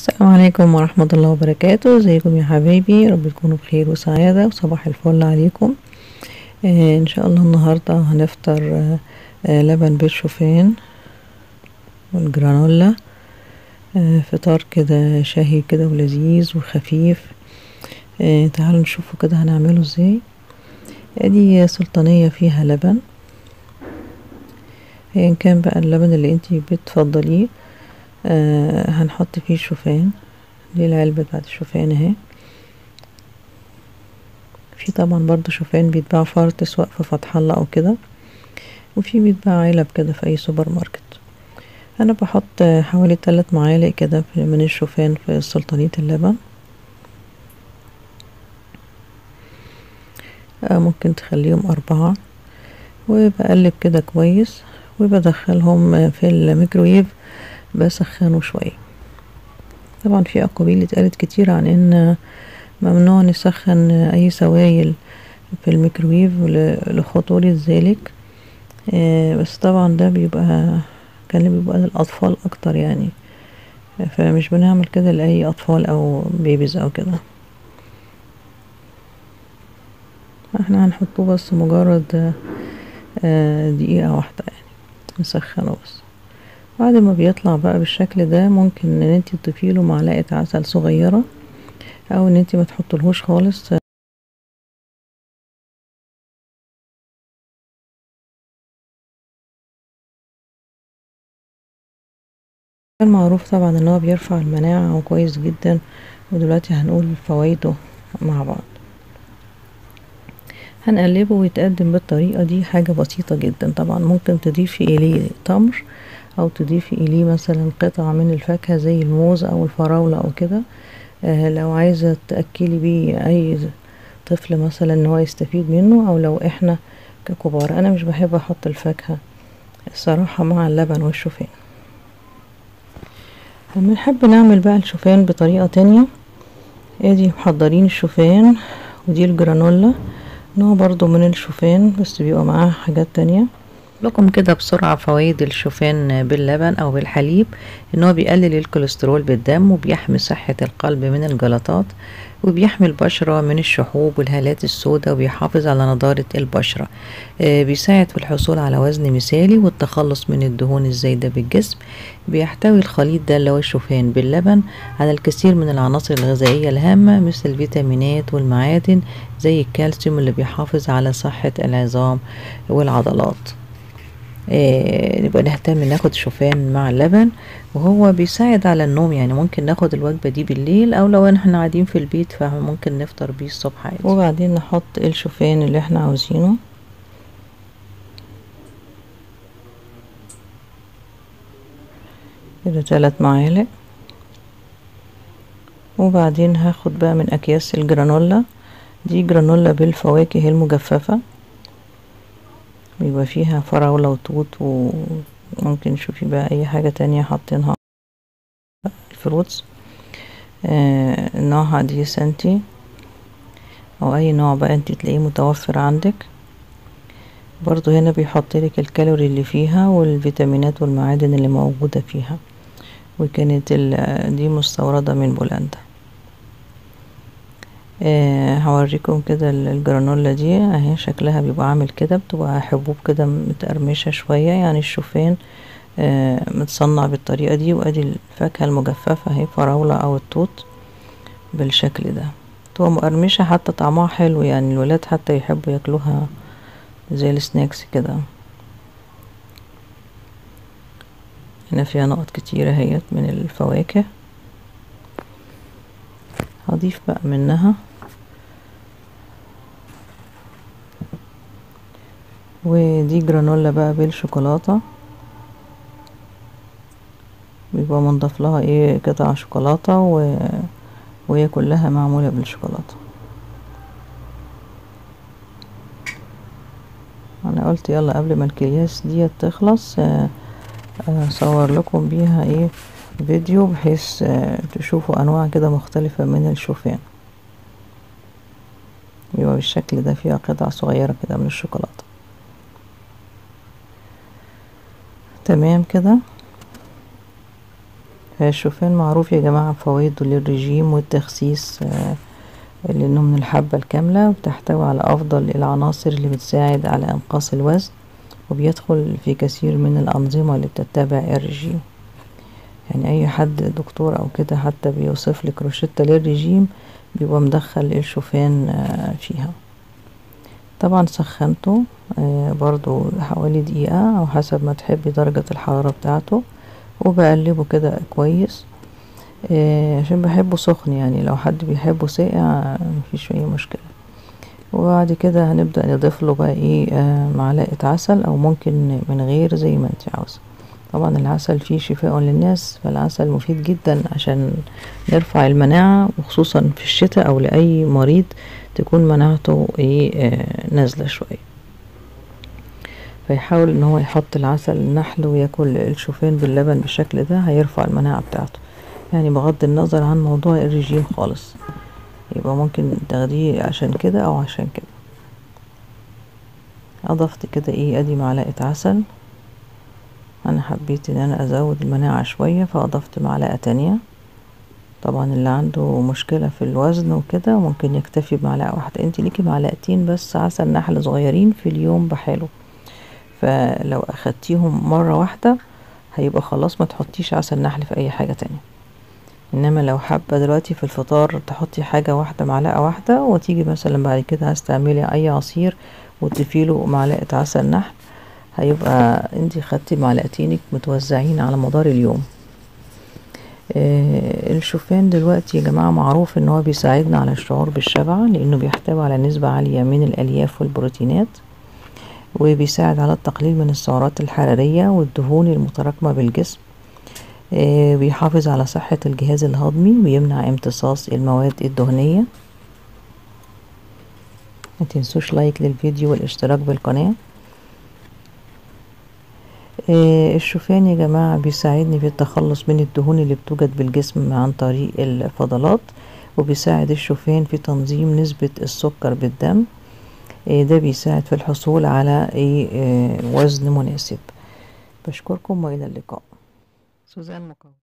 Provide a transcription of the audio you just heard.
السلام عليكم ورحمة الله وبركاته ازيكم يا حبايبي رب تكونوا بخير وسعادة وصباح الفل عليكم آه ان شاء الله النهاردة هنفطر آه آه لبن بالشوفان والجرانولا آه فطار كده شهي كده ولذيذ وخفيف آه تعالوا نشوفوا كده هنعمله ازاي ادي سلطانية فيها لبن ايا كان بقى اللبن اللي انتي بتفضليه آه هنحط فيه شوفان دي العلبة بتاعت الشوفان اهي في طبعا برضو شوفان بيتباع فرط سواء في فتح الله او كده وفي بيتباع علب كده في اي سوبر ماركت انا بحط حوالي تلات معالق كده من الشوفان في سلطانية اللبن آه ممكن تخليهم اربعة وبقلب كده كويس وبدخلهم في الميكرويف بسخنه شوية طبعا في اقاويل اتقالت كتير عن ان ممنوع نسخن اي سوائل في الميكرويف لخطورة ذلك بس طبعا ده بيبقى كان بيبقى للاطفال اكتر يعني فمش بنعمل كده لاي اطفال او بيبيز او كده احنا هنحطه بس مجرد دقيقة واحدة يعني نسخنه بس بعد ما بيطلع بقى بالشكل ده ممكن ان انتي تضيفيله معلقة عسل صغيرة او ان انتي ما تحطلهوش خالص المعروف طبعا ان هو بيرفع المناعة وكويس جدا ودلوقتي هنقول فوائده مع بعض هنقلبه ويتقدم بالطريقة دي حاجة بسيطة جدا طبعا ممكن تضيفي اليه تمر او تضيفي اليه مثلا قطع من الفاكهة زي الموز او الفراولة او كده آه لو عايزة تأكلي بيه اي طفل مثلا ان هو يستفيد منه او لو احنا ككبار انا مش بحب احط الفاكهة الصراحة مع اللبن والشوفان بنحب نعمل بقى الشوفان بطريقة تانية ادي محضرين الشوفان ودي الجرانولا نوع برضو من الشوفان بس بيبقى معاه حاجات تانية لكم كده بسرعة فوائد الشوفان باللبن أو بالحليب إن هو بيقلل الكوليسترول بالدم وبيحمي صحة القلب من الجلطات وبيحمي البشرة من الشحوب والهالات السوداء وبيحافظ على نضارة البشرة آه بيساعد في الحصول على وزن مثالي والتخلص من الدهون الزايدة بالجسم بيحتوي الخليط ده اللي هو الشوفان باللبن على الكثير من العناصر الغذائية الهامة مثل الفيتامينات والمعادن زي الكالسيوم اللي بيحافظ على صحة العظام والعضلات آه نبقى نهتم ناخد شوفان مع اللبن وهو بيساعد على النوم يعني ممكن ناخد الوجبة دي بالليل او لو احنا قاعدين في البيت فممكن نفطر بيه الصبح عادي وبعدين نحط الشوفان اللي احنا عاوزينه كده تلات معالق وبعدين هاخد بقى من اكياس الجرانولا دي جرانولا بالفواكه المجففة بيبقى فيها فراولة وتوت وممكن شوفي بقى اي حاجة تانية حاطينها الفروتس آه نوعها دي سنتي او اي نوع بقى انت تلاقيه متوفر عندك برضو هنا بيحط لك الكالوري اللي فيها والفيتامينات والمعادن اللي موجودة فيها وكانت دي مستوردة من بولندا آه هوريكم كده الجرانولا دي اهي شكلها بيبقى عامل كده بتبقى حبوب كده متقرمشة شوية يعني الشوفان آه متصنع بالطريقة دي وادي الفاكهة المجففة اهي فراولة او التوت بالشكل ده تبقى مقرمشة حتى طعمها حلو يعني الولاد حتى يحبوا ياكلوها زي السناكس كده هنا فيها نقط كتيرة اهيت من الفواكه هضيف بقى منها ودي جرانولا بقى بالشوكولاتة بيبقى منضاف لها ايه قطع شوكولاتة و... وهي كلها معمولة بالشوكولاتة انا قلت يلا قبل ما الكياس دي تخلص اصور لكم بيها ايه فيديو بحيث تشوفوا انواع كده مختلفة من الشوفان بيبقى بالشكل ده فيها قطع صغيرة كده من الشوكولاتة تمام كده الشوفان معروف يا جماعة بفوائده للرجيم والتخسيس آه، لأنه من الحبة الكاملة وبتحتوي على أفضل العناصر اللي بتساعد على إنقاص الوزن وبيدخل في كثير من الأنظمة اللي بتتبع الرجيم يعني أي حد دكتور أو كده حتى بيوصف لك روشتة للرجيم بيبقى مدخل الشوفان آه، فيها طبعا سخنته آه، برضو حوالي دقيقة أو حسب ما تحبي درجة الحرارة بتاعته وبقلبه كده كويس آه، عشان بحبه سخن يعني لو حد بيحبه ساقع مفيش أي مشكلة وبعد كده هنبدأ نضيف له بقى ايه آه معلقة عسل او ممكن من غير زي ما انت عاوزة طبعا العسل فيه شفاء للناس فالعسل مفيد جدا عشان نرفع المناعة وخصوصا في الشتاء او لأي مريض تكون مناعته ايه آه نازلة شوية فيحاول ان هو يحط العسل النحل وياكل الشوفان باللبن بالشكل ده هيرفع المناعة بتاعته يعني بغض النظر عن موضوع الرجيم خالص يبقى ممكن تاخديه عشان كده او عشان كده اضفت كده ايه ادي معلقة عسل انا حبيت ان انا ازود المناعة شوية فاضفت معلقة تانية طبعا اللي عنده مشكلة في الوزن وكده ممكن يكتفي بمعلقة واحدة انت ليكي معلقتين بس عسل نحل صغيرين في اليوم بحاله فلو اخدتيهم مرة واحدة هيبقى خلاص ما تحطيش عسل نحل في اي حاجة تانية انما لو حابة دلوقتي في الفطار تحطي حاجة واحدة معلقة واحدة وتيجي مثلا بعد كده عايز تعملي اي عصير وتضيفيله معلقة عسل نحل هيبقى انتي خدتي معلقتينك متوزعين على مدار اليوم آه الشوفان دلوقتي يا جماعة معروف ان هو بيساعدنا على الشعور بالشبع لانه بيحتوي على نسبة عالية من الالياف والبروتينات وبيساعد على التقليل من السعرات الحرارية والدهون المتراكمة بالجسم آه بيحافظ على صحة الجهاز الهضمي ويمنع امتصاص المواد الدهنية ما تنسوش لايك للفيديو والاشتراك بالقناة آه الشوفان يا جماعة بيساعدني في التخلص من الدهون اللي بتوجد بالجسم عن طريق الفضلات وبيساعد الشوفان في تنظيم نسبة السكر بالدم آه ده بيساعد في الحصول على وزن مناسب بشكركم وإلى اللقاء سوزان مقاوم